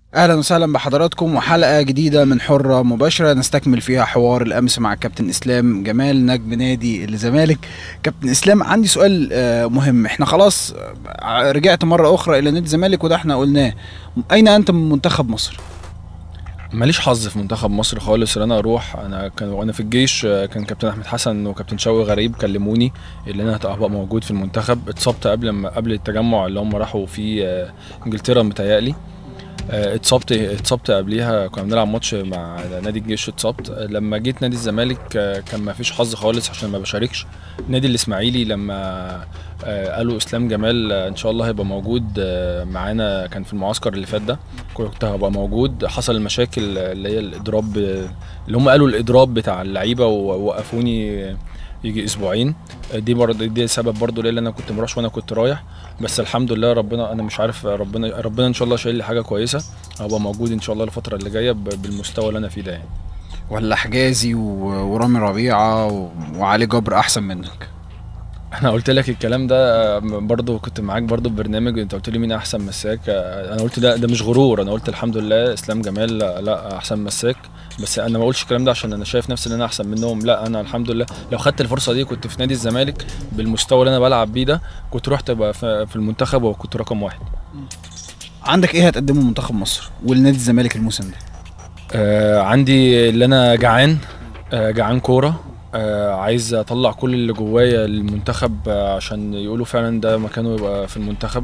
اهلا وسهلا بحضراتكم وحلقه جديده من حره مباشره نستكمل فيها حوار الامس مع كابتن اسلام جمال نجم نادي الزمالك كابتن اسلام عندي سؤال آه، مهم احنا خلاص آه، رجعت مره اخرى الى نادي الزمالك وده احنا قلناه اين انت من منتخب مصر ماليش حظ في منتخب مصر خالص ان انا اروح انا كان وانا في الجيش آه، كان كابتن احمد حسن وكابتن شوقي غريب كلموني اللي انا هبقى موجود في المنتخب اتصبت قبل ما قبل التجمع اللي هم راحوا فيه آه، انجلترا متهيألي آه، اتصبت اتصبت قبليها كنا بنلعب ماتش مع نادي الجيش اتصبت آه، لما جيت نادي الزمالك آه، كان ما فيش حظ خالص عشان ما بشاركش نادي الاسماعيلي لما آه، قالوا اسلام جمال آه، ان شاء الله هيبقى موجود آه، معانا كان في المعسكر اللي فات ده كنت هبقى موجود حصل المشاكل اللي هي الاضراب اللي هم قالوا الاضراب بتاع اللعيبه ووقفوني يجي اسبوعين دي برضه دي سبب برضه ليه اللي انا كنت مروحش وانا كنت رايح بس الحمد لله ربنا انا مش عارف ربنا ربنا ان شاء الله شايل لي حاجه كويسه هبقى موجود ان شاء الله الفتره اللي جايه ب- بالمستوى اللي انا فيه ده يعني ولا حجازي و- ورامي ربيعه و- وعلي جبر احسن منك انا قلت لك الكلام ده برضه كنت معاك برضه في برنامج انت قلت لي مين احسن مساك انا قلت ده ده مش غرور انا قلت الحمد لله اسلام جمال لا, لا احسن مساك بس انا ما اقولش الكلام ده عشان انا شايف نفسي ان انا احسن منهم لا انا الحمد لله لو خدت الفرصه دي كنت في نادي الزمالك بالمستوى اللي انا بلعب بيه ده كنت رحت ابقى في في المنتخب وكنت رقم واحد عندك ايه هتقدمه لمنتخب مصر ولنادي الزمالك الموسم ده آه عندي اللي انا جعان آه جعان كوره آه عايز اطلع كل اللي جوايا للمنتخب آه عشان يقولوا فعلا ده مكانه يبقى في المنتخب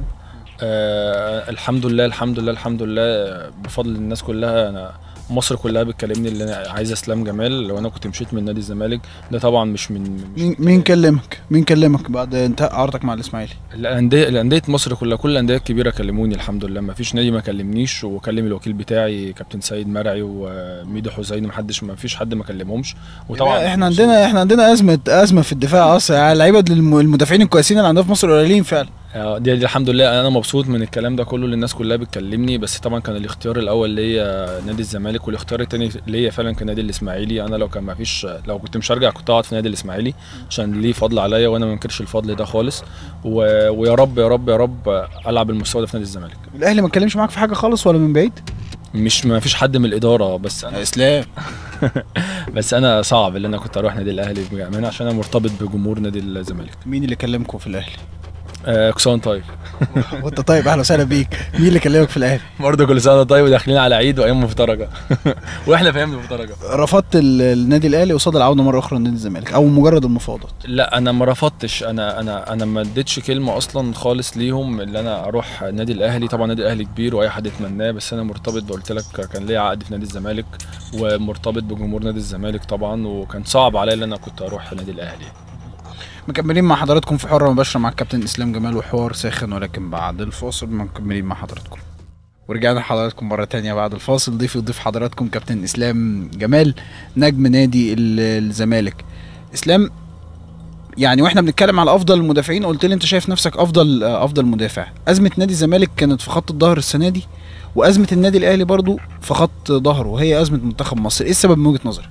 آه الحمد لله الحمد لله الحمد لله بفضل الناس كلها انا مصر كلها بتكلمني اللي انا عايز اسلام جمال لو انا كنت مشيت من نادي الزمالك ده طبعا مش من مش مين مين كلمك مين كلمك بعد انتهاء عرضك مع الاسماعيلي الانديه الانديه مصر كلها كل الانديه الكبيره كلموني الحمد لله ما فيش نادي ما كلمنيش وكلم الوكيل بتاعي كابتن سيد مرعي وميدو حسين ما حدش ما فيش حد ما كلمهمش وطبعا احنا عندنا احنا عندنا ازمه ازمه في الدفاع اصلا يعني اللعيبه الم- المدافعين الكويسين اللي عندنا في مصر قليلين فعلا آه، دي, دي الحمد لله انا مبسوط من الكلام ده كله اللي الناس كلها بتكلمني بس طبعا كان الاختيار الاول ليا نادي الزمالك والاختيار الثاني ليا فعلا كان نادي الاسماعيلي انا لو كان ما فيش لو كنت مش هرجع كنت اقعد في نادي الاسماعيلي عشان ليه فضل عليا وانا ما انكرش الفضل ده خالص و... ويا رب يا رب يا رب العب المستوى ده في نادي الزمالك الاهلي ما اتكلمش معاك في حاجه خالص ولا من بعيد مش ما فيش حد من الاداره بس انا اسلام بس انا صعب اللي انا كنت اروح نادي الاهلي بامانه عشان انا مرتبط بجمهور نادي الزمالك مين اللي كلمكم في الاهلي آه كسان طيب وانت طيب اهلا وسهلا بيك مين اللي كلمك في الاهلي برضه كل سنه طيب وداخلين على عيد وايام مفترجه واحنا في ايام مفترجه رفضت ال- النادي الاهلي قصاد العوده مره اخرى لنادي الزمالك او مجرد المفاوضات لا انا ما رفضتش انا انا انا ما اديتش كلمه اصلا خالص ليهم اللي انا اروح النادي الاهلي طبعا النادي الاهلي كبير واي حد يتمناه بس انا مرتبط قلت لك كان ليا عقد في نادي الزمالك ومرتبط بجمهور نادي الزمالك طبعا وكان صعب عليا ان انا كنت اروح نادي الاهلي مكملين مع حضراتكم في حره مباشره مع الكابتن اسلام جمال وحوار ساخن ولكن بعد الفاصل مكملين مع حضراتكم ورجعنا لحضراتكم مرة تانية بعد الفاصل ضيف يضيف حضراتكم كابتن إسلام جمال نجم نادي ال- الزمالك إسلام يعني واحنا بنتكلم على افضل المدافعين قلت لي انت شايف نفسك افضل افضل مدافع ازمه نادي الزمالك كانت في خط الظهر السنه دي وازمه النادي الاهلي برضو في خط ظهره وهي ازمه منتخب مصر ايه السبب من وجهه نظرك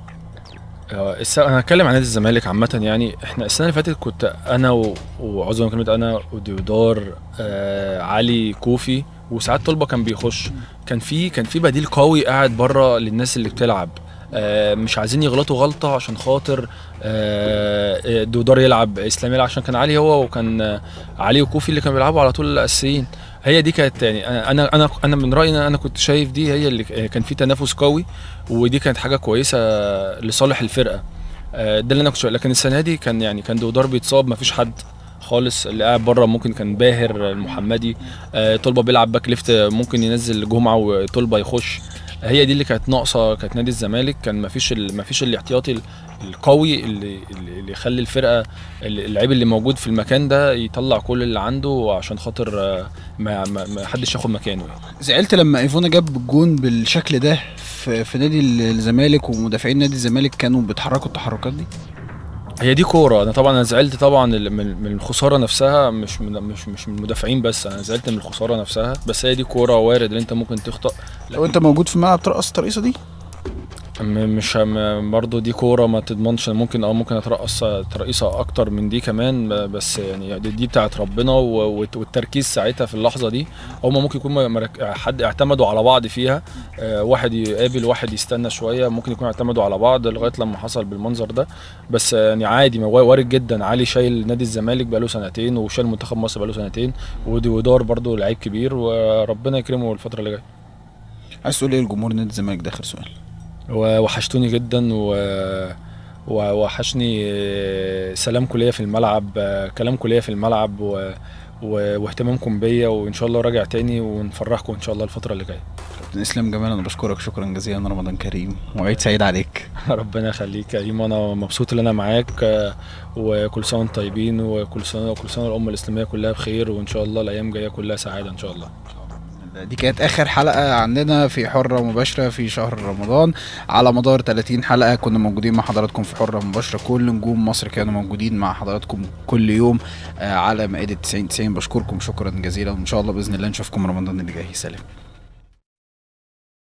آه، الس- انا هتكلم عن نادي الزمالك عامه يعني احنا السنه اللي فاتت كنت انا و- وعذرا كلمه انا وديودار آه علي كوفي وساعات طلبه كان بيخش كان في كان في بديل قوي قاعد بره للناس اللي بتلعب آه مش عايزين يغلطوا غلطه عشان خاطر آه آه، ديودار يلعب اسلام يلعب عشان كان علي هو وكان آه، علي وكوفي اللي كانوا بيلعبوا على طول الاساسيين هي دي كانت يعني انا انا انا انا من رايي إن انا كنت شايف دي هي اللي كان في تنافس قوي ودي كانت حاجه كويسه لصالح الفرقه آه، ده اللي انا كنت شايف. لكن السنه دي كان يعني كان دودار بيتصاب مفيش حد خالص اللي قاعد بره ممكن كان باهر المحمدي آه، طلبه بيلعب باك ليفت ممكن ينزل جمعه وطلبه يخش هي دي اللي كانت ناقصه كانت نادي الزمالك كان مفيش ال- مفيش الاحتياطي ال- القوي اللي اللي اللي يخلي الفرقه اللعيب اللي موجود في المكان ده يطلع كل اللي عنده عشان خاطر آه، ما ما ما حدش ياخد مكانه يعني. زعلت لما ايفونا جاب الجون بالشكل ده في, في نادي الزمالك ومدافعين نادي الزمالك كانوا بيتحركوا التحركات دي هي دي كوره انا طبعا انا زعلت طبعا ال- من من الخساره نفسها مش من مش مش من المدافعين بس انا زعلت من الخساره نفسها بس هي دي كوره وارد ان انت ممكن تخطأ لو انت موجود في الملعب ترقص الترقيصه دي م- مش هم- برضه دي كوره ما تضمنش ممكن اه ممكن اترقص ترقيصه اكتر من دي كمان ب- بس يعني دي, دي بتاعت ربنا و- والت- والتركيز ساعتها في اللحظه دي هم ممكن يكون مرك... حد اعتمدوا على بعض فيها آه، واحد يقابل واحد يستنى شويه ممكن يكون اعتمدوا على بعض لغايه لما حصل بالمنظر ده بس آه، يعني عادي ما هو وارد جدا علي شايل نادي الزمالك بقاله سنتين وشايل منتخب مصر بقاله سنتين ودي ودار برضه لعيب كبير وربنا يكرمه الفتره اللي جايه عايز تقول ايه لجمهور نادي الزمالك ده اخر سؤال ووحشتوني جدا و ووحشني سلامكم ليا في الملعب كلامكم ليا في الملعب و... و... واهتمامكم بيا وان شاء الله راجع تاني ونفرحكم ان شاء الله الفتره اللي جايه كابتن اسلام جمال انا بشكرك شكرا جزيلا رمضان كريم وعيد سعيد عليك ربنا يخليك يا كريم وانا مبسوط ان انا معاك وكل سنه وانتم طيبين وكل سنه وكل سنه الامه الاسلاميه كلها بخير وان شاء الله الايام جايه كلها سعاده ان شاء الله دي كانت اخر حلقه عندنا في حره مباشره في شهر رمضان على مدار 30 حلقه كنا موجودين مع حضراتكم في حره مباشره كل نجوم مصر كانوا موجودين مع حضراتكم كل يوم آه، على مائده 90 90 بشكركم شكرا جزيلا وان شاء الله باذن الله نشوفكم رمضان اللي جاي سلام